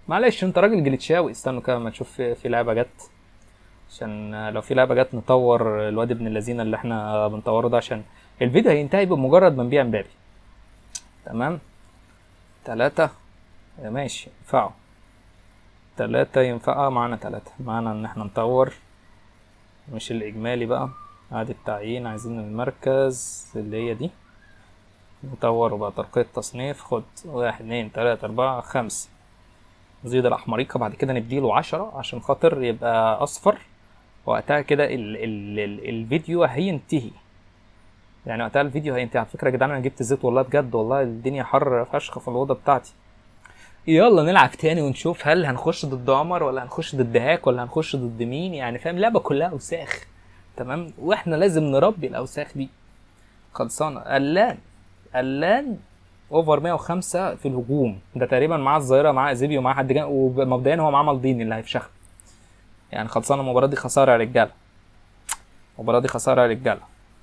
معلش انت راجل جليتشاوي استنوا كده ما تشوف في, في لعبه جت عشان لو في لعبه جت نطور الواد ابن اللذينه اللي احنا بنطوره ده عشان الفيديو هينتهي بمجرد ما نبيع امبابي تمام تلاتة ماشي ينفعوا تلاتة ينفع معانا تلاتة معانا ان احنا نطور مش الاجمالي بقى عادي التعيين عايزين المركز اللي هي دي نطوره بقى ترقية تصنيف خد واحد اتنين تلاتة اربعة خمسة نزيد الاحمريقة بعد كده نديله عشرة عشان خاطر يبقى اصفر وقتها كده ال ال ال الفيديو هينتهي يعني وقتها الفيديو هينتهي على فكرة يا جدعان انا جبت زيت والله بجد والله الدنيا حر فشخ في الأوضة بتاعتي يلا نلعب تاني ونشوف هل هنخش ضد عمر ولا هنخش ضد هاك ولا هنخش ضد مين يعني فاهم اللعبة كلها أوساخ تمام واحنا لازم نربي الأوساخ دي خلصانة قلان قلان اوفر 105 في الهجوم ده تقريبا معاه الظاهرة معاه زيبي ومعاه حد جان ومبدئيا هو معاه مالديني اللي هيفشخ يعني خلصانة المباراة دي خسارة يا رجالة المباراة دي خسارة يا رجالة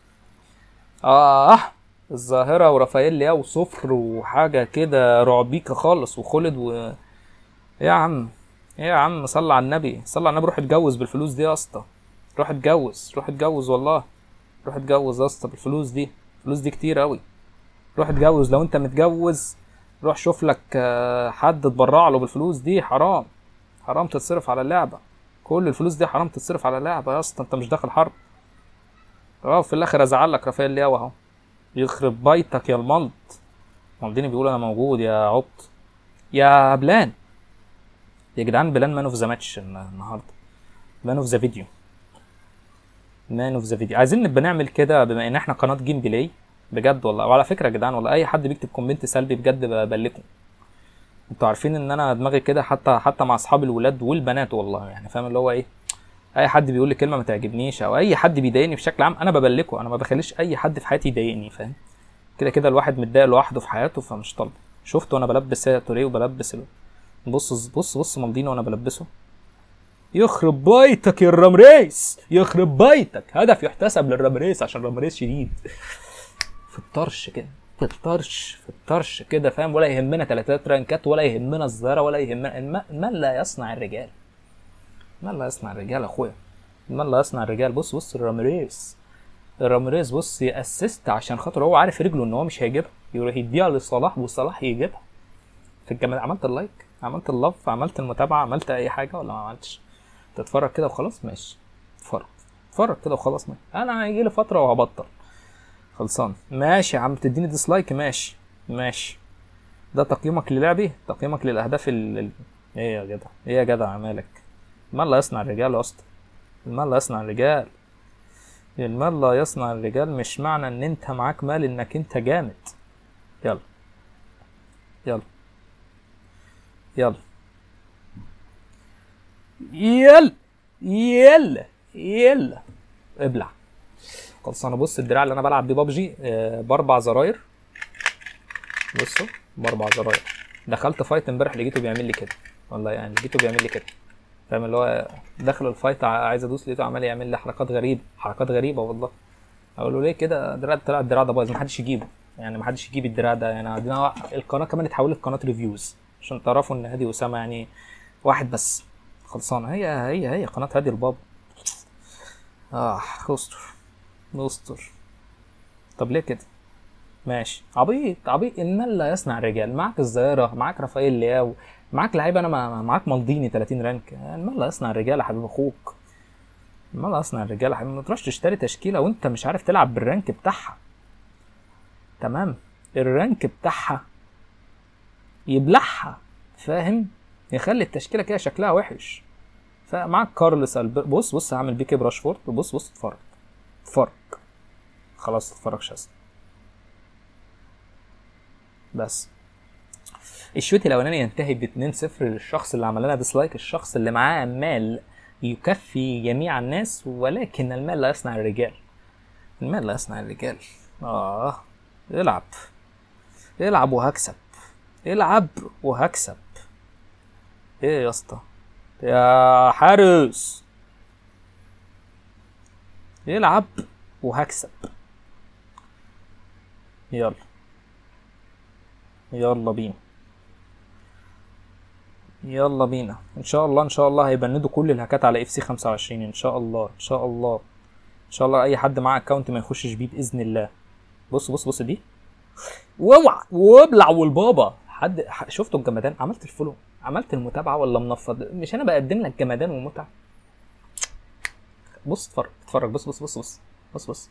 اه الظاهرة ورافائيل لياو صفر وحاجة كده رعبيكة خالص وخلد و يا عم ايه يا عم صلى على النبي صلى على النبي روح اتجوز بالفلوس دي يا اسطى روح اتجوز روح اتجوز والله روح اتجوز يا اسطى بالفلوس دي الفلوس دي كتير اوي روح اتجوز لو انت متجوز روح شوف لك آه، حد تبرع له بالفلوس دي حرام حرام تتصرف على اللعبة كل الفلوس دي حرام تتصرف على اللعبة يا اسطى انت مش داخل حرب اه في الاخر ازعل لك رافائيل لياو اهو يخرب بيتك يا الملط مالديني بيقول انا موجود يا عبط يا بلان يا جدعان بلان مان اوف ذا ماتش النهارده مان اوف ذا فيديو مان اوف ذا فيديو عايزين نبقى نعمل كده بما ان احنا قناه جيم بلاي بجد والله وعلى فكره يا جدعان والله اي حد بيكتب كومنت سلبي بجد ببلكم انتوا عارفين ان انا دماغي كده حتى حتى مع اصحاب الولاد والبنات والله يعني فاهم اللي هو ايه اي حد بيقول لي كلمه ما تعجبنيش او اي حد بيضايقني بشكل عام انا ببلكه انا ما بخليش اي حد في حياتي يضايقني فاهم كده كده الواحد متضايق لوحده في حياته فمش طالبه شفت وانا بلبس توريه وبلبس ال... بص بص بص مالديني وانا بلبسه يخرب بيتك يا الرمريس يخرب بيتك هدف يحتسب للرمريس عشان الرمريس شديد في الطرش كده في الطرش في الطرش كده فاهم ولا يهمنا تلاتات رانكات ولا يهمنا الظاهره ولا يهمنا الم... من لا يصنع الرجال من لا يصنع الرجال يا اخويا من لا يصنع الرجال بص بص الرامريز الرامريز بص يأسست عشان خاطر هو عارف رجله ان هو مش هيجيبها يروح يديها لصلاح وصلاح يجيبها في الجمال عملت اللايك عملت اللف عملت المتابعه عملت اي حاجه ولا ما عملتش تتفرج كده وخلاص ماشي اتفرج اتفرج كده وخلاص ماشي انا هيجي لي فتره وهبطل خلصان ماشي يا عم تديني ديسلايك ماشي ماشي ده تقييمك للعبي تقييمك للاهداف ال... ال- ايه يا جدع ايه يا جدع مالك المال لا يصنع الرجال يا اسطى المال لا يصنع الرجال المال لا يصنع الرجال مش معنى ان انت معاك مال انك انت جامد يلا يلا يلا يلا يلا يلا ابلع خلاص انا بص الدراع اللي انا بلعب بيه بابجي آه، باربع زراير بصوا باربع زراير دخلت فايت امبارح لقيته بيعمل لي كده والله يعني لقيته بيعمل لي كده فاهم اللي هو داخل الفايت ع- عايز ادوس لقيته عمال يعمل لي حركات غريبه حركات غريبه والله اقول له ليه كده دراع طلع الدراع ده بايظ محدش يجيبه يعني محدش يجيب الدراع ده يعني عندنا القناه كمان اتحولت قناه ريفيوز عشان تعرفوا ان هادي اسامه يعني واحد بس خلصانه هي هي هي قناه هادي البابا اه استر استر طب ليه كده ماشي عبيط عبيط المال لا يصنع الرجال معاك الظاهره معاك رافائيل لياو معاك لعيبه انا ما معاك مالديني 30 رانك المال لا يصنع الرجال يا حبيب اخوك المال لا يصنع الرجال يا حبيبي ما تروحش تشتري تشكيله وانت مش عارف تلعب بالرانك بتاعها تمام الرانك بتاعها يبلعها فاهم يخلي التشكيله كده شكلها وحش فمعاك كارلس البر بص بص هعمل بيك براشفورد بص بص اتفرج اتفرج خلاص تتفرجش اصلا بس الشوط الاولاني ينتهي ب 2-0 للشخص اللي عمل لنا ديسلايك الشخص اللي معاه مال يكفي جميع الناس ولكن المال لا يصنع الرجال المال لا يصنع الرجال اه العب العب وهكسب العب وهكسب ايه يا اسطى يا حارس العب وهكسب يلا يلا بينا يلا بينا ان شاء الله ان شاء الله هيبندوا كل الهاكات على اف سي 25 ان شاء الله ان شاء الله ان شاء الله اي حد معاه اكونت ما يخشش بيه باذن الله بص بص بص دي واوعى وابلع والبابا حد ح- شفتوا الجمدان عملت الفولو عملت المتابعه ولا منفض مش انا بقدم لك جمدان ومتعه بص اتفرج اتفرج بص بص بص بص بص بص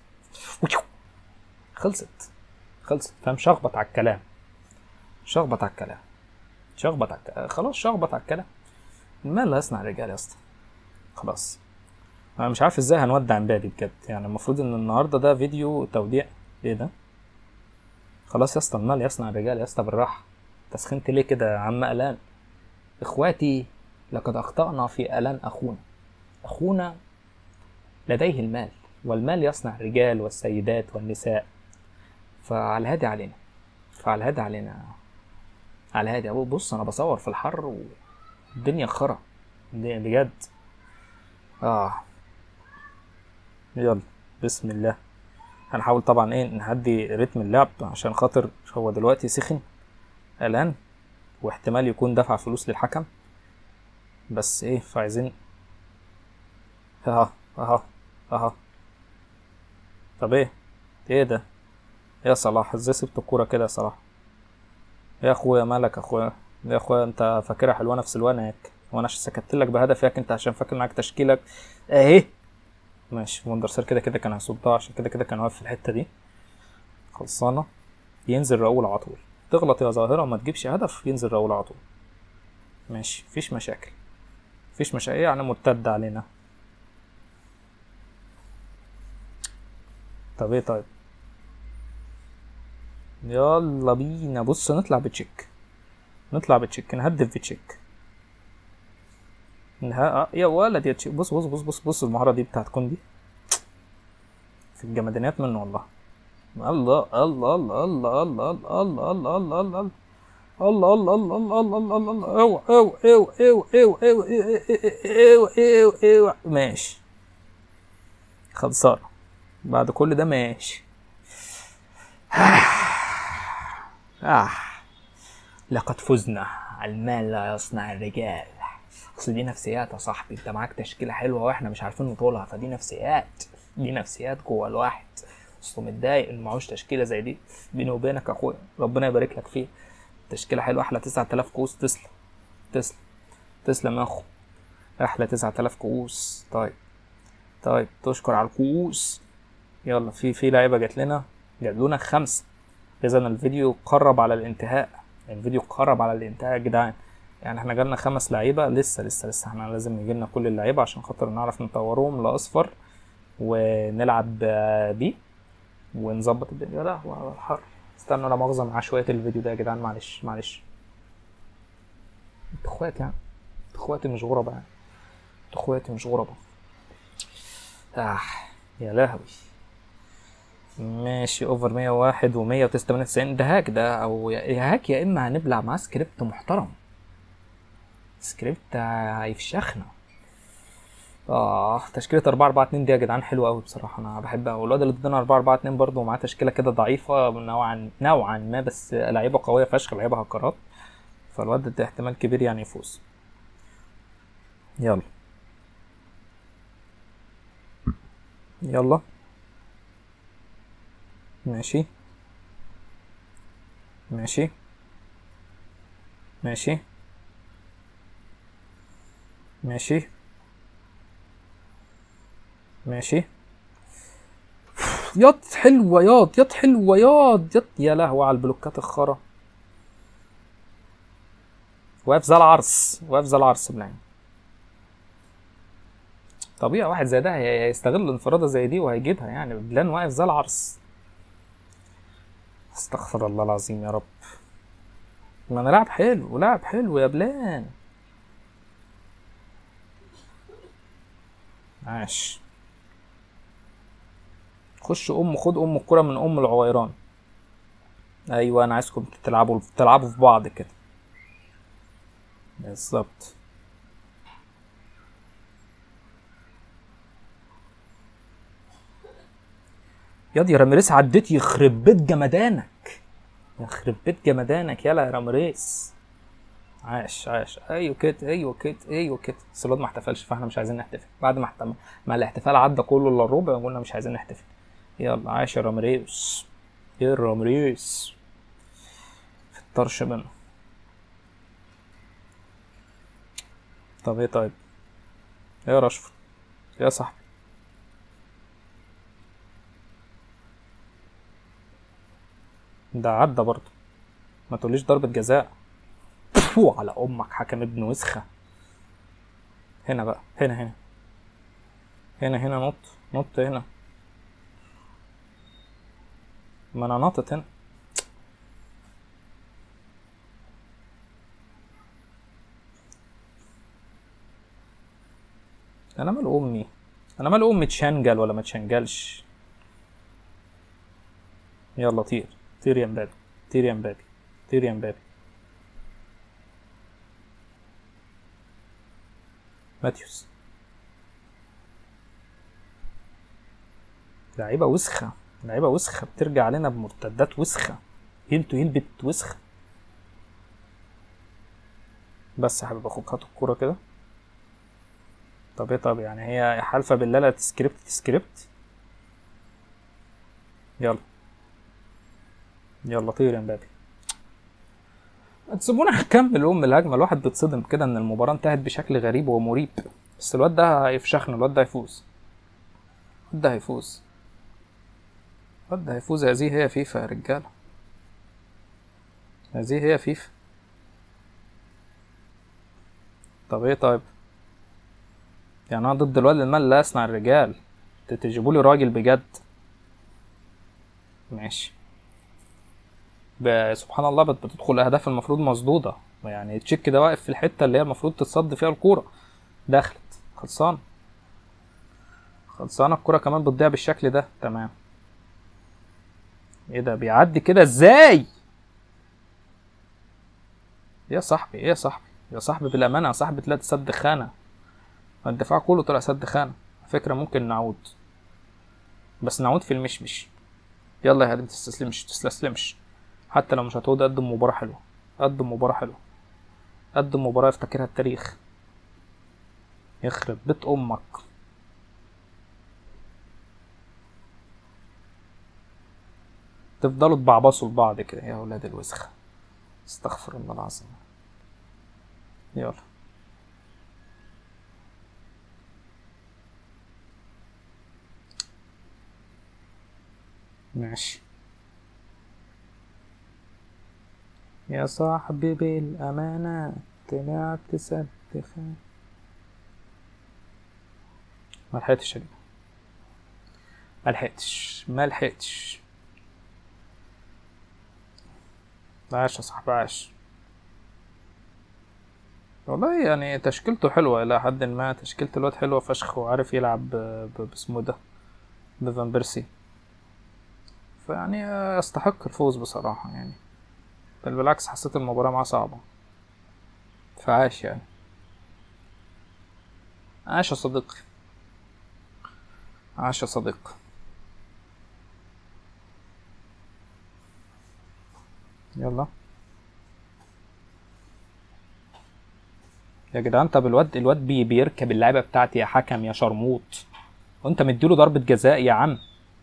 خلصت خلصت فاهم شخبط على الكلام شخبط على الكلام شخبط على الكلام خلاص شخبط على الكلام ما لا يصنع الرجال يا اسطى خلاص انا مش عارف ازاي هنودع امبابي بجد يعني المفروض ان النهارده ده فيديو توديع ايه ده خلاص يا اسطى المال يصنع الرجال يا اسطى بالراحه تسخنت ليه كده يا عم الان اخواتي لقد اخطانا في الان اخونا اخونا لديه المال والمال يصنع الرجال والسيدات والنساء فعلى الهادي علينا فعلى الهادي علينا على الهادي أهو بص انا بصور في الحر والدنيا خرا دي- بجد اه يلا بسم الله هنحاول طبعا ايه نهدي رتم اللعب عشان خاطر هو دلوقتي سخن الان واحتمال يكون دفع فلوس للحكم بس ايه فعايزين اها اها اها طب ايه ايه ده يا صلاح ازاي سبت الكورة كده يا صلاح يا اخويا مالك يا اخويا يا اخويا انت فاكرها حلوانه في سلوانك وانا عشان سكت لك بهدف ياك انت عشان فاكر معاك تشكيلك اهي ماشي وندر سير كده كده كان هيصدها عشان كده كده كان واقف في الحته دي خلصانه ينزل راؤول على طول تغلط يا ظاهره وما تجيبش هدف ينزل راؤول على طول ماشي مفيش مشاكل مفيش مشاكل يعني مرتد علينا طب ايه طيب يلا بينا بص نطلع بتشيك نطلع بتشيك نهدف بتشيك نها... آه، يا ولد يا تشيك بص بص بص بص بص المهارة دي بتاعت كوندي في الجمدانيات منه والله الله الله الله الله الله الله الله الله الله الله الله الله الله الله الله الله الله اوعى اوعى اوعى اوعى اوعى اوعى اوعى اوعى ماشي خلصانة بعد كل ده ماشي آه لقد فزنا المال لا يصنع الرجال اصل دي نفسيات يا صاحبي انت معاك تشكيله حلوه واحنا مش عارفين نطولها فدي نفسيات دي نفسيات جوه الواحد اصله متضايق ان معهوش تشكيله زي دي بيني وبينك يا اخويا ربنا يبارك لك فيه تشكيله حلوه احلى 9000 كؤوس تسلم تسلم تسلم يا اخو احلى 9000 كؤوس طيب طيب تشكر على الكؤوس يلا في في لعيبه جات لنا جات لنا خمسه اذا الفيديو قرب على الانتهاء الفيديو قرب على الانتهاء يا جدعان يعني احنا جالنا خمس لعيبه لسه لسه لسه احنا لازم يجي لنا كل اللعيبه عشان خاطر نعرف نطورهم لاصفر ونلعب آه، بيه ونظبط الدنيا لا هو الحر استنوا لا مؤاخذه مع شويه الفيديو ده يا جدعان معلش معلش انتوا اخواتي يعني انتوا اخواتي مش غربة يعني انتوا اخواتي مش غربة آه يا لهوي ماشي اوفر 101 و198 ده هاك ده او يا يا هاك يا اما هنبلع معاه سكريبت محترم سكريبت هيفشخنا اه تشكيلة 4 4 2 دي يا جدعان حلوة قوي بصراحة انا بحبها والواد اللي ضدنا 4 4 2 برضه معاه تشكيلة كده ضعيفة نوعا نوعا ما بس لعيبة قوية فشخ لعيبة هكرات فالواد ده احتمال كبير يعني يفوز يلا يلا ماشي ماشي ماشي ماشي ماشي ياض حلوة ياض ياض حلوة ياض ياض يا لهوي على البلوكات الخرا واقف زي العرس واقف زي العرس بلان طبيعي واحد زي ده هي- هيستغل انفرادة زي دي وهيجيبها يعني بلان واقف زي العرس استغفر الله العظيم يا رب ما انا لاعب حلو لاعب حلو يا بلان عاش خش ام خد ام الكرة من ام العويران ايوه انا عايزكم تلعبوا تلعبوا في بعض كده بالظبط ياض يا رامريس عديت يخرب بيت جمدانك يخرب بيت جمدانك يلا يا رامريس عاش عاش ايوه كده ايوه كده ايوه كده بس الواد ما احتفلش فاحنا مش عايزين نحتفل بعد ما احتفل ما الاحتفال عدى كله الا الربع قلنا مش عايزين نحتفل يلا عاش يا رامريس يا رامريس في الطرش منه طب ايه طيب ايه يا رشفر يا صاحبي ده عدى برضه ما تقوليش ضربة جزاء فو على امك حكم ابن وسخة هنا بقى هنا هنا هنا هنا نط نط هنا ما انا ناطط هنا انا مال امي انا مال امي تشنجل ولا ما تشنجلش يلا طير طير يا مبابي طير يا مبابي طير يا مبابي ماتيوس لعيبة وسخة لعيبة وسخة بترجع علينا بمرتدات وسخة هيل تو هيل بت وسخة بس يا حبيب اخوك هات الكورة كده طب ايه طب يعني هي حالفة بالله لا تسكريبت تسكريبت يلا يلا طير يا مبابي تسيبونا نكمل ام الهجمه الواحد بيتصدم كده ان المباراه انتهت بشكل غريب ومريب بس الواد ده هيفشخنا الواد ده هيفوز الواد ده هيفوز الواد ده هيفوز هذه هي فيفا يا رجاله هذه هي فيفا طب ايه طيب يعني انا ضد الواد المال لا يصنع الرجال تجيبوا لي راجل بجد ماشي ب- سبحان الله بت- بتدخل اهداف المفروض مصدوده يعني تشيك ده واقف في الحته اللي هي المفروض تتصد فيها الكوره دخلت خلصان خلصانه الكوره كمان بتضيع بالشكل ده تمام ايه ده بيعدي كده ازاي يا صاحبي ايه يا صاحبي يا صاحبي بالامانه يا صاحبي تلاقي سد خانه الدفاع كله طلع سد خانه فكره ممكن نعود بس نعود في المشمش يلا يا هادي متستسلمش تستسلمش حتى لو مش هتعود قدم مباراة حلوة قدم مباراة حلوة قدم مباراة يفتكرها التاريخ يخرب بيت أمك تفضلوا تبعبصوا لبعض كده يا ولاد الوسخة استغفر الله العظيم يلا ماشي يا صاحبي بالأمانة طلعت سد خان ما لحقتش يا جدع ما لحقتش ما لحقتش عاش يا صاحبي عاش والله يعني تشكيلته حلوة إلى حد ما تشكيلة الواد حلوة فشخ وعارف يلعب ب- ب- باسمه ده بفان بيرسي فيعني يستحق الفوز بصراحة يعني بل بالعكس حسيت المباراة معاه صعبة فعاش يعني عاش يا صديقي عاش يا صديقي يلا يا جدعان طب الواد الواد بي بيركب اللعبة بتاعتي يا حكم يا شرموط وانت مديله ضربة جزاء يا عم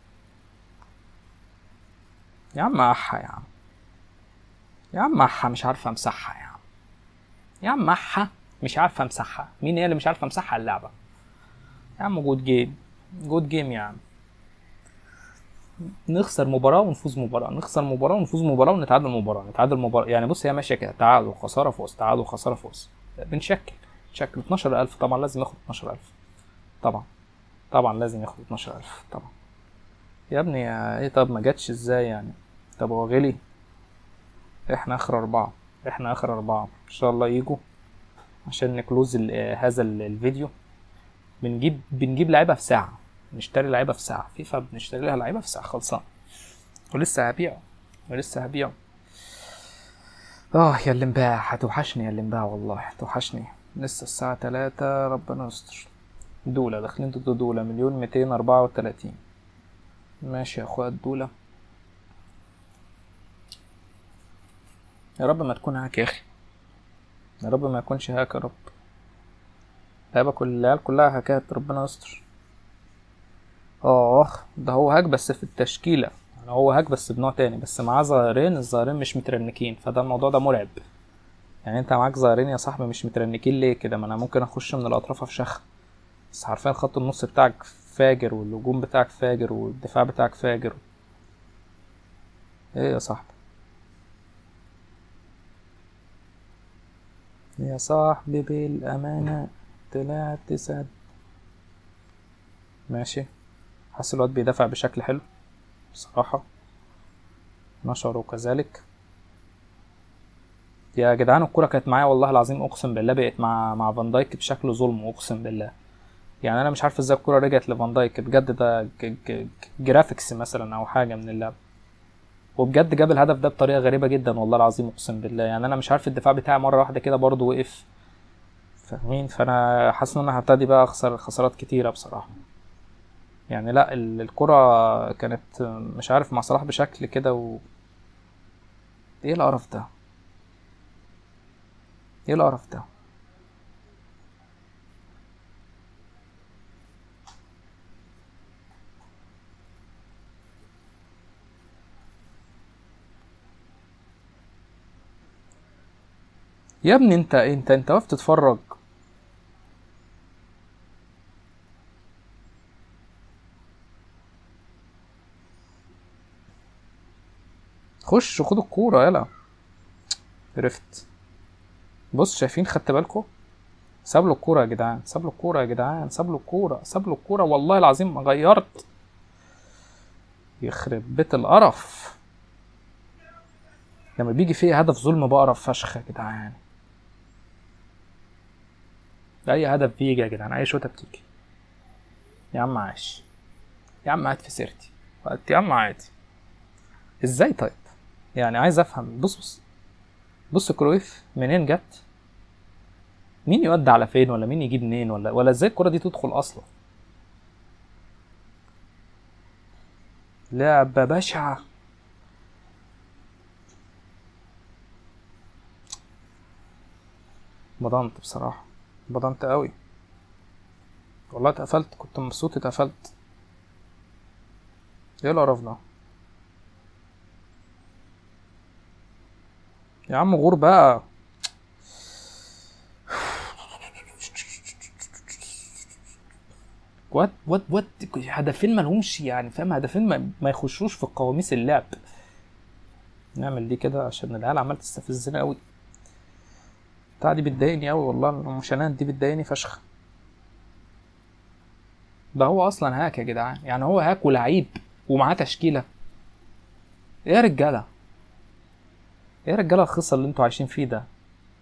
يا عم احا يا عم يا عم احا مش عارفه امسحها يا عم يا عم احا مش عارفه امسحها مين هي اللي مش عارفه امسحها اللعبه يا عم جود جيم جود جيم يا عم نخسر مباراة ونفوز مباراة نخسر مباراة ونفوز مباراة ونتعادل مباراة نتعادل مباراة يعني بص هي ماشية كده تعادل خسارة فوز تعادل خسارة فوز بنشكل شكل 12000 طبعا لازم ياخد 12000 طبعا طبعا لازم ياخد 12000 طبعا يا ابني يا ايه طب ما جاتش ازاي يعني طب هو غلي احنا اخر اربعة احنا اخر اربعة ان شاء الله يجوا عشان نكلوز ال- آه، هذا ال- الفيديو بنجيب بنجيب لعيبة في ساعة نشتري لعيبة في ساعة فيفا بنشتري لها لعيبة في ساعة خلصان ولسه هبيعه ولسه هبيعه اه يا اللي مباع هتوحشني يا اللي مباع والله هتوحشني لسه الساعة تلاتة ربنا يستر دولة داخلين ضد دولة مليون ميتين أربعة وتلاتين ماشي يا اخويا الدولة يا رب ما تكون هاك يا اخي يا رب ما يكونش هاك يا رب اللعبة كل العيال كلها هاكات ربنا يستر اه ده هو هاك بس في التشكيلة يعني هو هاك بس بنوع تاني بس معاه ظاهرين الظاهرين مش مترنكين فده الموضوع ده مرعب يعني انت معاك ظاهرين يا صاحبي مش مترنكين ليه كده ما انا ممكن اخش من الاطراف افشخ بس حرفيا خط النص بتاعك فاجر والهجوم بتاعك فاجر والدفاع بتاعك فاجر ايه يا صاحبي يا صاحبي بالأمانة طلعت سد ماشي حاسس الواد بيدافع بشكل حلو بصراحة نشره كذلك يا جدعان الكرة كانت معايا والله العظيم اقسم بالله بقت مع مع فان دايك بشكل ظلم اقسم بالله يعني انا مش عارف ازاي الكرة رجعت لفان دايك بجد ده ج- ج- جرافيكس مثلا او حاجة من اللعبة وبجد جاب الهدف ده بطريقة غريبة جدا والله العظيم اقسم بالله يعني انا مش عارف الدفاع بتاعي مرة واحدة كده برضه وقف فاهمين فانا حاسس ان انا هبتدي بقى اخسر خسارات كتيرة بصراحة يعني لا ال- الكرة كانت مش عارف مع صلاح بشكل كده و ايه القرف ده ايه القرف ده يا ابني انت انت انت واقف تتفرج خش خد الكورة يلا عرفت بص شايفين خدت بالكم ساب له الكورة يا جدعان ساب له الكورة يا جدعان ساب له الكورة ساب له الكورة والله العظيم ما غيرت يخرب بيت القرف لما بيجي فيه هدف ظلم بقرف فشخ يا جدعان اي هدف بيجي يا جدعان اي شوطه بتيجي يا عم عاش يا عم قاعد في سيرتي وقت يا عم عادي ازاي طيب يعني عايز افهم بص بص بص كرويف منين جت مين يودي على فين ولا مين يجيب منين ولا ولا ازاي الكرة دي تدخل اصلا لعبة بشعة بضنت بصراحة بضنت قوي والله اتقفلت كنت مبسوط اتقفلت ايه القرف ده يا عم غور بقى وات وات وات هدفين مالهمش يعني فاهم هدفين ما, ما يخشوش في قواميس اللعب نعمل دي كده عشان العيال عمال تستفزنا قوي بتاع دي بتضايقني قوي والله المشانات دي بتضايقني فشخ ده هو اصلا هاك يا جدعان يعني هو هاك ولعيب ومعاه تشكيله ايه يا رجاله ايه يا رجاله الخصه اللي انتوا عايشين فيه ده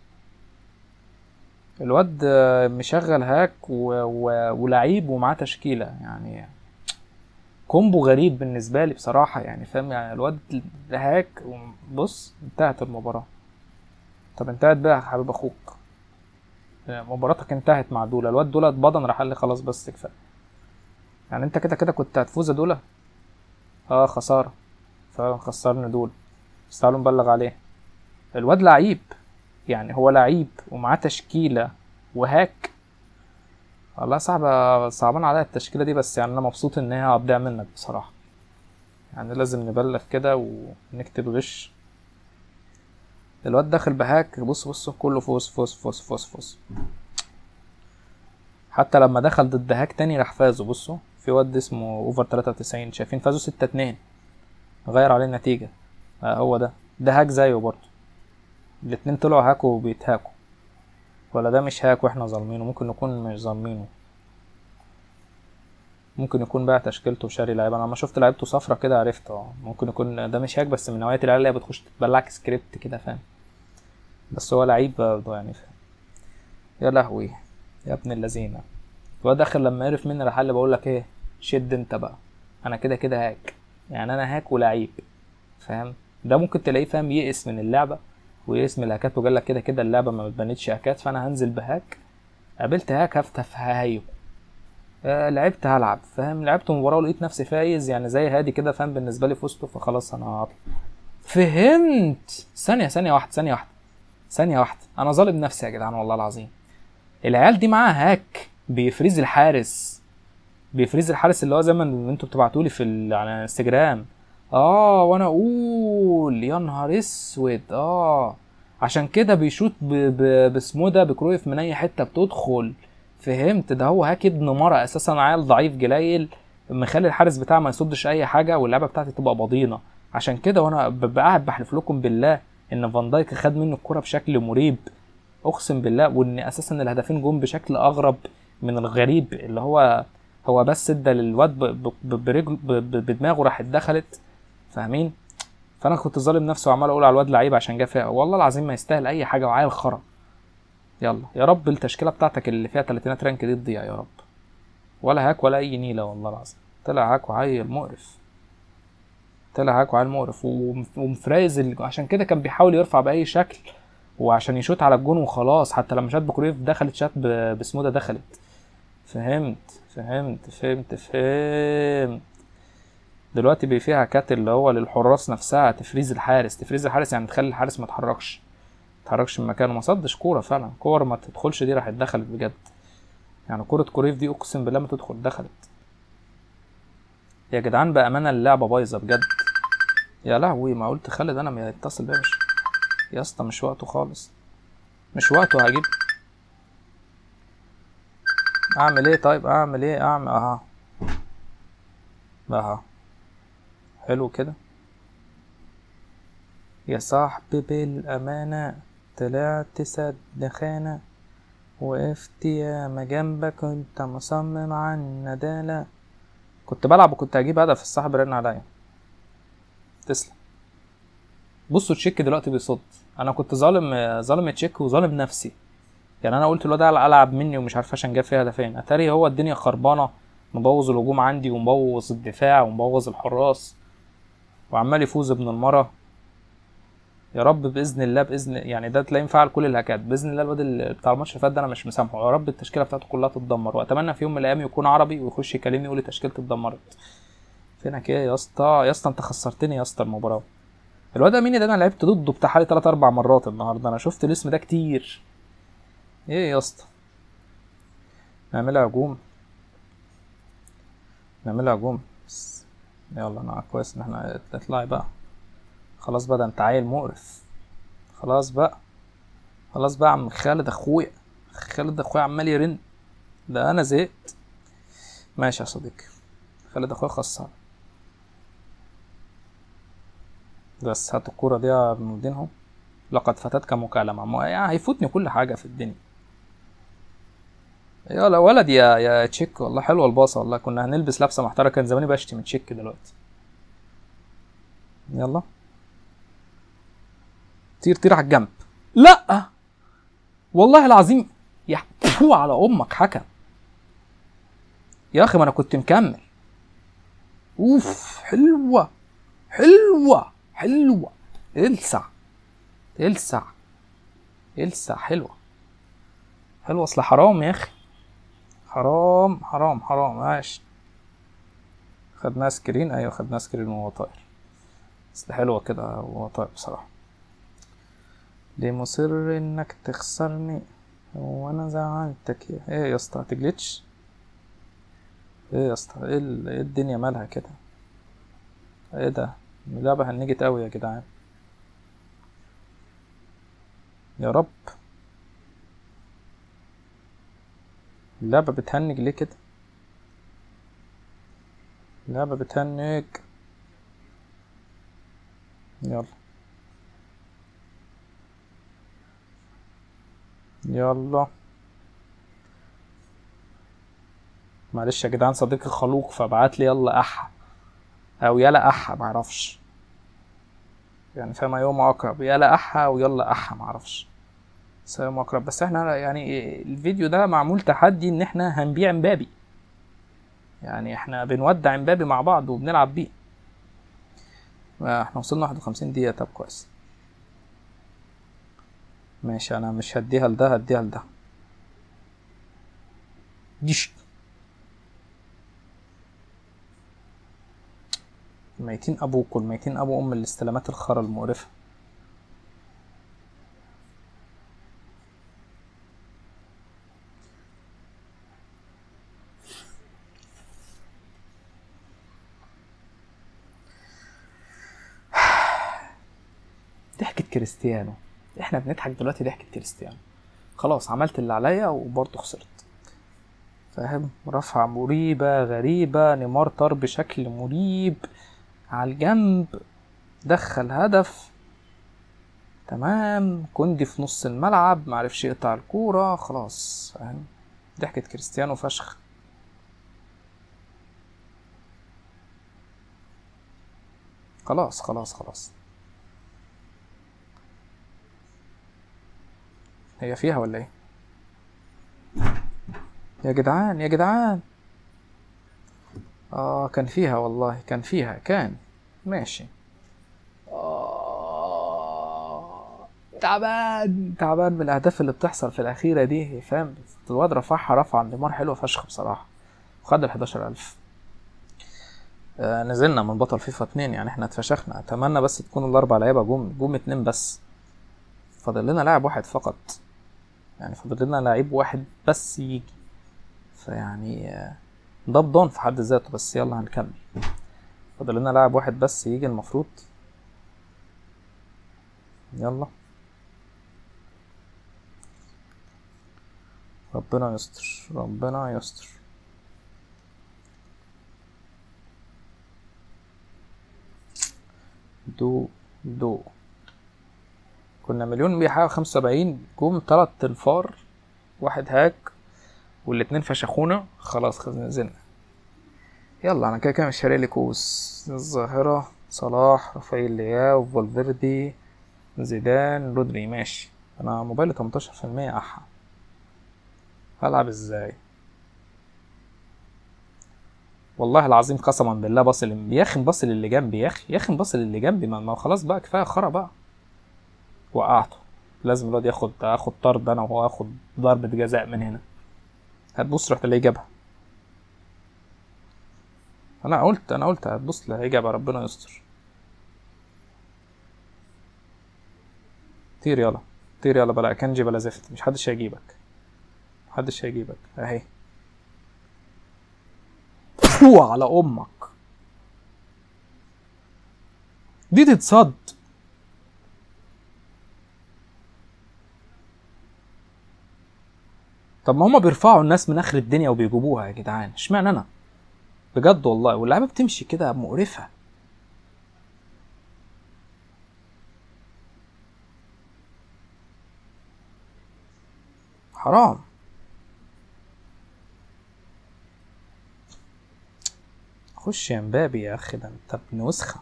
الواد آه، مشغل هاك و... و... ولعيب ومعاه تشكيله يعني كومبو غريب بالنسبه لي بصراحه يعني فاهم يعني الواد هاك بص انتهت المباراه طب انتهت بقى يا حبيب اخوك مباراتك انتهت مع دولا الواد دولا اتبضن راح قال لي خلاص بس كفايه يعني انت كده كده كنت هتفوز يا دولا اه خساره فعلا خسرني دول بس تعالوا نبلغ عليه الواد لعيب يعني هو لعيب ومعاه تشكيله وهاك والله صعب صعبان عليا التشكيله دي بس يعني انا مبسوط ان هي هتضيع منك بصراحه يعني لازم نبلغ كده ونكتب غش الواد داخل بهاك بص بص كله فوز فوز فوز فوز فوز حتى لما دخل ضد هاك تاني راح فازوا بصوا في واد اسمه اوفر 93 شايفين فازوا 6 2 غير عليه النتيجة آه هو ده ده هاك زيه برضه الاتنين طلعوا هاك وبيتهاكوا ولا ده مش هاك واحنا ظالمينه ممكن نكون مش ظالمينه ممكن يكون بقى تشكيلته وشاري لعيبه انا لما شفت لعيبته صفرة كده عرفت اه ممكن يكون ده مش هاك بس من نوعيه العيال اللي هي بتخش تبلعك سكريبت كده فاهم بس هو لعيب برضه يعني فاهم يا لهوي يا ابن اللذينه الواد داخل لما عرف مني راح قال لي بقول لك ايه شد انت بقى انا كده كده هاك يعني انا هاك ولعيب فاهم ده ممكن تلاقيه فاهم يئس من اللعبه ويئس من الهاكات وقال لك كده كده اللعبه ما بتبنتش هاكات فانا هنزل بهاك قابلت هاك هفتح هايو آه لعبت هلعب فاهم لعبت مباراه ولقيت نفسي فايز يعني زي هادي كده فاهم بالنسبه لي فزت فخلاص انا هطلع فهمت ثانيه ثانيه واحده ثانيه واحده ثانيه واحده انا ظالم نفسي يا جدعان والله العظيم العيال دي معاها هاك بيفريز الحارس بيفريز الحارس اللي هو زي ما انتوا بتبعتوا لي في ال... على انستجرام اه وانا اقول يا نهار اسود اه عشان كده بيشوط ب... ب... باسمه ده بكرويف من اي حته بتدخل فهمت ده هو هاك ابن مرة اساسا عيل ضعيف جليل مخلي الحارس بتاعه ما يصدش اي حاجه واللعبه بتاعتي تبقى بضينه عشان كده وانا ببقى قاعد بحلف لكم بالله ان فان دايك خد منه الكرة بشكل مريب اقسم بالله وان اساسا الهدفين جم بشكل اغرب من الغريب اللي هو هو بس ادى للواد ب- ب- برجل ب- ب- بدماغه راحت دخلت فاهمين فانا كنت ظالم نفسي وعمال اقول على الواد لعيب عشان جه فيها والله العظيم ما يستاهل اي حاجه وعيل خرا يلا يا رب التشكيله بتاعتك اللي فيها 30 رانك دي تضيع يا رب ولا هاك ولا اي نيله والله العظيم طلع هاك وعيل مقرف طلع هاك وعيل مقرف وم- ومفرايز ال- عشان كده كان بيحاول يرفع باي شكل وعشان يشوط على الجون وخلاص حتى لما شات بكرويف دخلت شات ب- باسمه ده دخلت فهمت فهمت فهمت فهمت دلوقتي بقى فيها كات اللي هو للحراس نفسها تفريز الحارس تفريز الحارس يعني تخلي الحارس ما يتحركش ما يتحركش من مكانه ما صدش كوره فعلا كور ما تدخلش دي راحت دخلت بجد يعني كوره كوريف دي اقسم بالله ما تدخل دخلت يا جدعان بامانه اللعبه بايظه بجد يا لهوي ما قلت خالد انا ما يتصل بيا مش يا اسطى مش وقته خالص مش وقته هجيب اعمل ايه طيب اعمل ايه اعمل اها اها حلو كده يا صاحبي بالامانه طلعت سد خانه وقفت ياما جنبك وانت مصمم عن الندالة كنت بلعب وكنت هجيب هدف الصاحب رن عليا تسلم بصوا تشيك دلوقتي بيصد انا كنت ظالم ظالم تشيك وظالم نفسي يعني انا قلت الواد ده العب مني ومش عارف عشان جاب فيها هدفين اتاري هو الدنيا خربانه مبوظ الهجوم عندي ومبوظ الدفاع ومبوظ الحراس وعمال يفوز ابن المره يا رب باذن الله باذن يعني ده تلاقيه مفعل كل الهكات باذن الله الواد اللي بتاع الماتش اللي فات ده انا مش مسامحه يا رب التشكيله بتاعته كلها تتدمر واتمنى في يوم من الايام يكون عربي ويخش يكلمني يقول لي تشكيلتي اتدمرت فينك ايه يا اسطى يا اسطى انت خسرتني يا اسطى المباراه الواد اميني ده انا لعبت ضده بتاع حوالي 3 4 مرات النهارده انا شفت الاسم ده كتير ايه يا اسطى نعملها هجوم نعملها هجوم بس يلا انا كويس ان احنا اطلعي بقى خلاص بقى ده انت عيل مقرف خلاص بقى خلاص بقى يا عم خالد اخويا خالد اخويا عمال يرن ده انا زهقت ماشي يا صديقي خالد اخويا خسر بس هات الكورة دي يا ابن الدين اهو لقد فاتتك مكالمة ما يعني هيفوتني كل حاجة في الدنيا يلا ولد يا يا تشيك والله حلوة الباصة والله كنا هنلبس لبسة محترمة كان زماني بشتم تشيك دلوقتي يلا طير طير على الجنب لا والله العظيم يحفو على امك حكم يا اخي ما انا كنت مكمل اوف حلوه حلوه حلوه السع السع السع حلوه حلوه اصل حرام يا اخي حرام حرام حرام ماشي خدناها سكرين ايوه خدناها سكرين وهو طاير بس حلوه كده وهو طاير بصراحه ليه مصر انك تخسرني وانا زعلتك يا ايه يا اسطى هتجلتش ايه يا اسطى ايه ال- إيه الدنيا مالها كده ايه ده اللعبة هنجت قوي يا جدعان يا رب اللعبة بتهنج ليه كده اللعبة بتهنج يلا يلا معلش يا جدعان صديقي خلوق فبعت لي يلا احا او يلا احا معرفش يعني فاهم يوم اقرب يلا احا او يلا احا معرفش بس يوم اقرب بس احنا يعني الفيديو ده معمول تحدي ان احنا هنبيع مبابي يعني احنا بنودع مبابي مع بعض وبنلعب بيه احنا وصلنا 51 دقيقة طب كويس ماشي انا مش هديها لده هديها لده ديش ميتين ابوكم ميتين ابو ام الاستلامات الخرا المقرفة ضحكة كريستيانو احنا بنضحك دلوقتي ضحكة كريستيانو خلاص عملت اللي عليا وبرضه خسرت فاهم رفعة مريبة غريبة نيمار طار بشكل مريب على الجنب دخل هدف تمام كوندي في نص الملعب معرفش يقطع الكورة خلاص فاهم ضحكة كريستيانو فشخ خلاص خلاص خلاص هي فيها ولا ايه يا جدعان يا جدعان اه كان فيها والله كان فيها كان ماشي آه تعبان تعبان من الاهداف اللي بتحصل في الاخيره دي فاهم الواد رفعها رفعه نيمار حلوه فشخ بصراحه وخد ال 11000 آه نزلنا من بطل فيفا اتنين يعني احنا اتفشخنا اتمنى بس تكون الاربع لعيبه جم جم اتنين بس فاضل لنا لاعب واحد فقط يعني فاضل لنا لعيب واحد بس يجي فيعني آه، ده بضان في حد ذاته بس يلا هنكمل فاضل لنا لاعب واحد بس يجي المفروض يلا ربنا يستر ربنا يستر دو دو كنا مليون مية حاجة خمسة وسبعين جم تلات تنفار واحد هاك والاتنين فشخونا خلاص خز- نزلنا يلا انا كده كده مش فارق لي كوس الظاهرة صلاح رافائيل لياو فالفيردي زيدان رودري ماشي انا موبايلي 18% احا هلعب ازاي والله العظيم قسما بالله باص اللي يا اخي باص اللي جنبي يا اخي يا اخي باص اللي جنبي ما, ما خلاص بقى كفايه خرا بقى وقعته لازم الواد ياخد اخد طرد انا وهو ياخد ضربة جزاء من هنا هتبص رحت اللي جابها انا قلت انا قلت هتبص اللي جابها ربنا يستر طير يلا طير يلا بلا كنجي بلا زفت مش حدش هيجيبك محدش هيجيبك اهي فو على امك دي تتصد طب ما هما بيرفعوا الناس من اخر الدنيا وبيجيبوها يا جدعان اشمعنى انا بجد والله واللعيبه بتمشي كده مقرفه حرام خش يا مبابي يا اخي ده انت ابن وسخه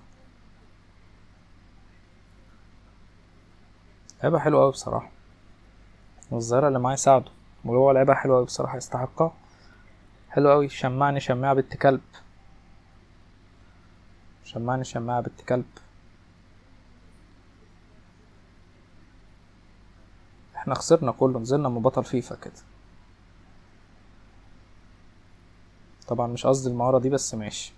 لعيبه حلوه قوي بصراحه والظاهره اللي معايا ساعده وهو لعيبه حلوه قوي بصراحه يستحقها حلو قوي شمعني شماعه بنت كلب شمعني شماعه بنت كلب احنا خسرنا كله نزلنا من بطل فيفا كده طبعا مش قصدي المهارة دي بس ماشي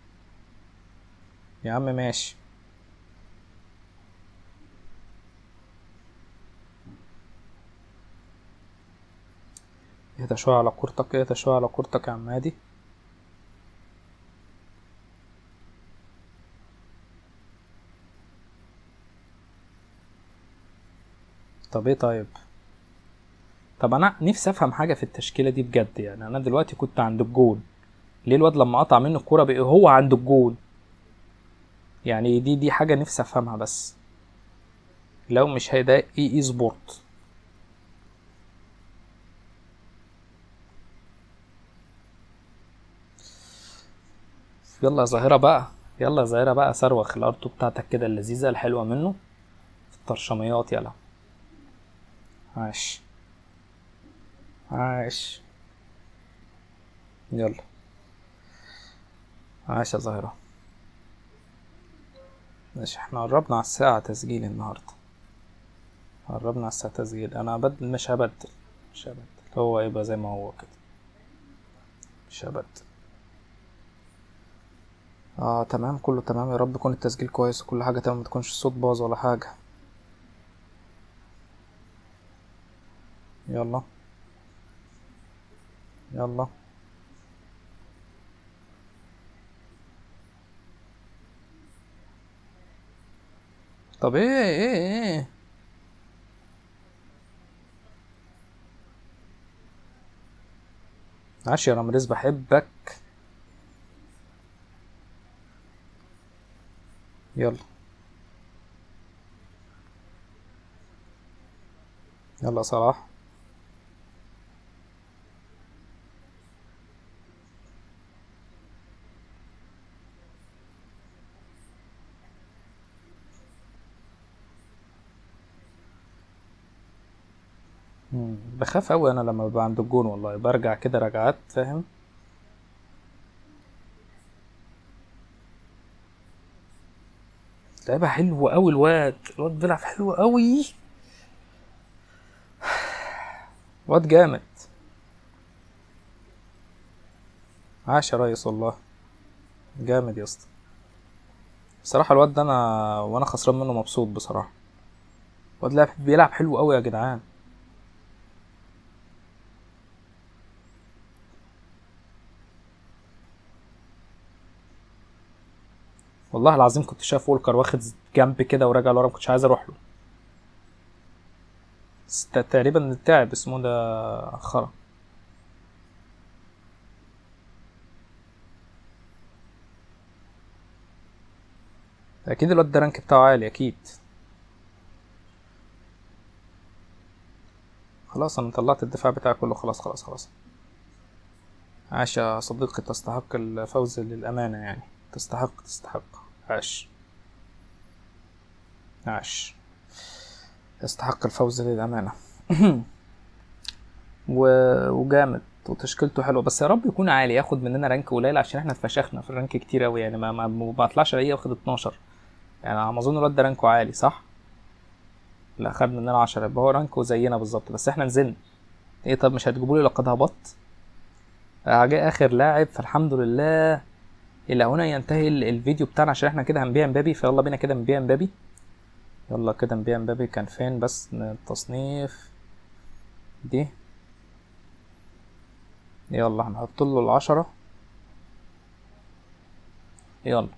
يا عم ماشي اهدى شوية على كورتك اهدى شوية على كورتك يا عم هادي طب ايه طيب طب انا نفسي افهم حاجه في التشكيله دي بجد يعني انا دلوقتي كنت عند الجون ليه الواد لما قطع منه الكوره بقى هو عند الجون يعني دي دي حاجه نفسي افهمها بس لو مش هي ده اي اي سبورت يلا يا ظاهرة بقى يلا يا ظاهرة بقى صاروخ الارتو بتاعتك كده اللذيذة الحلوة منه في الطرشميات يلا عاش عاش يلا عاش يا ظاهرة ماشي احنا قربنا على الساعة تسجيل النهاردة قربنا على الساعة تسجيل انا بدل مش هبدل مش هبدل هو يبقى زي ما هو كده مش هبدل اه تمام كله تمام يا رب يكون التسجيل كويس وكل حاجة تمام متكونش الصوت باظ ولا حاجة يلا يلا طب ايه ايه ايه عاش يا رمريز بحبك يلا يلا صلاح مم، بخاف قوي انا لما ببقى عند الجون والله برجع كده رجعات فاهم لعبة حلوة قوي الواد الواد بيلعب حلو قوي واد جامد عاش يا ريس والله جامد يا اسطى بصراحة الواد ده انا وانا خسران منه مبسوط بصراحة الواد لعب بيلعب حلو قوي يا جدعان والله العظيم كنت شايف وولكر واخد جنب كده وراجع لورا مكنتش عايز اروح له بس ت- تقريبا التعب اسمه ده خرا اكيد الواد ده رانك بتاعه عالي اكيد خلاص انا طلعت الدفاع بتاعي كله خلاص خلاص خلاص عاش يا صديقي تستحق الفوز للأمانة يعني تستحق تستحق عاش عاش يستحق الفوز للأمانة و... وجامد وتشكيلته حلوة بس يا رب يكون عالي ياخد مننا رانك قليل عشان احنا اتفشخنا في الرانك كتير اوي يعني ما ما, ما بطلعش الاقيه واخد 12 يعني على ما اظن الواد ده رانكه عالي صح؟ لا خد مننا 10 يبقى هو رانكه زينا بالظبط بس احنا نزلنا ايه طب مش هتجيبوا لي لقد هبط؟ جه اخر لاعب فالحمد لله الى هنا ينتهي ال- الفيديو بتاعنا عشان احنا كده هنبيع مبابي فيلا بينا كده نبيع مبابي يلا كده نبيع مبابي كان فين بس التصنيف دي يلا هنحط له العشرة يلا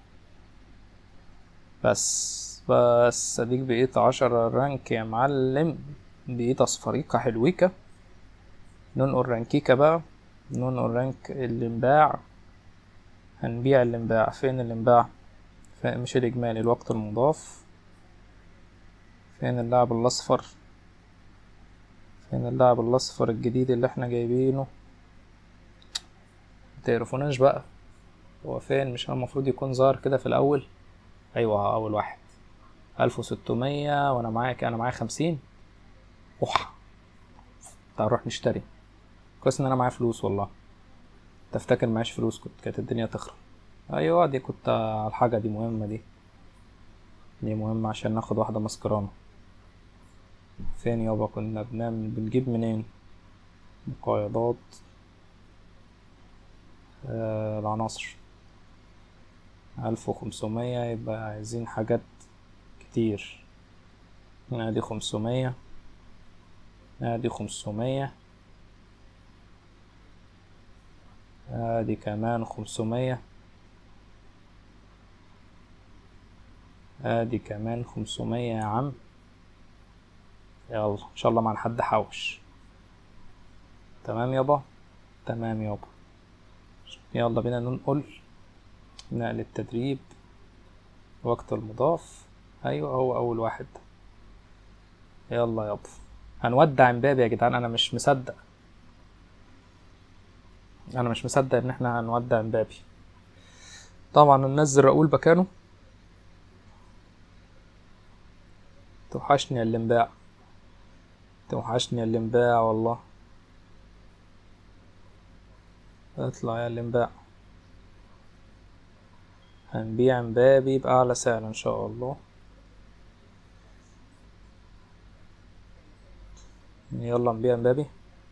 بس بس اديك بقيت عشرة رانك يا معلم بقيت اصفريقة حلويكة ننقل رانكيكا بقى ننقل رانك اللي انباع هنبيع اللي انباع فين اللي انباع فين مش الإجمالي الوقت المضاف فين اللاعب الأصفر فين اللاعب الأصفر الجديد اللي احنا جايبينه متعرفوناش بقى هو فين مش هو المفروض يكون ظاهر كده في الأول أيوة أول واحد ألف وستمية وأنا معايا أنا معايا خمسين أوح تعال نروح نشتري كويس إن أنا معايا فلوس والله تفتكر معيش فلوس كنت كانت الدنيا تخرب ايوه دي كنت على الحاجة دي مهمة دي دي مهمة عشان ناخد واحدة مسكرانة فين يابا كنا بنعمل بنجيب منين مقايضات آه العناصر ألف وخمسمية يبقى عايزين حاجات كتير ادي خمسمية ادي خمسمية ادي كمان خمسمية ادي كمان خمسمية يا عم يلا ان شاء الله مع حد حوش تمام يابا تمام يابا يلا بينا ننقل نقل التدريب وقت المضاف ايوه هو اول واحد يلا يابا هنودع امبابي يا جدعان انا مش مصدق انا مش مصدق ان احنا هنودع امبابي طبعا ننزل راؤول مكانه توحشني اللي انباع توحشني اللي انباع والله اطلع يا اللي انباع هنبيع مبابي بأعلى سعر إن شاء الله يلا نبيع مبابي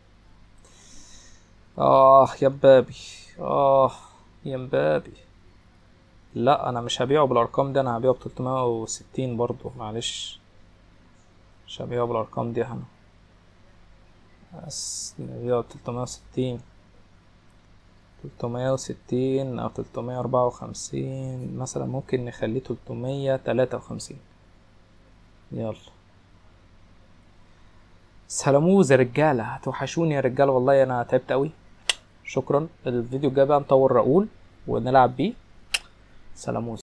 آه يا مبابي آه يا مبابي لا أنا مش هبيعه بالأرقام دي أنا هبيعه بتلتمية وستين برضو معلش مش هبيعه بالأرقام دي أنا بس نبيعه بتلتمية وستين تلتمية وستين أو تلتمية أربعة وخمسين مثلا ممكن نخليه تلتمية تلاتة وخمسين يلا سلاموز يا رجاله هتوحشوني يا رجاله والله انا تعبت قوي شكرا الفيديو الجاي بقى نطور راؤول ونلعب بيه سلاموز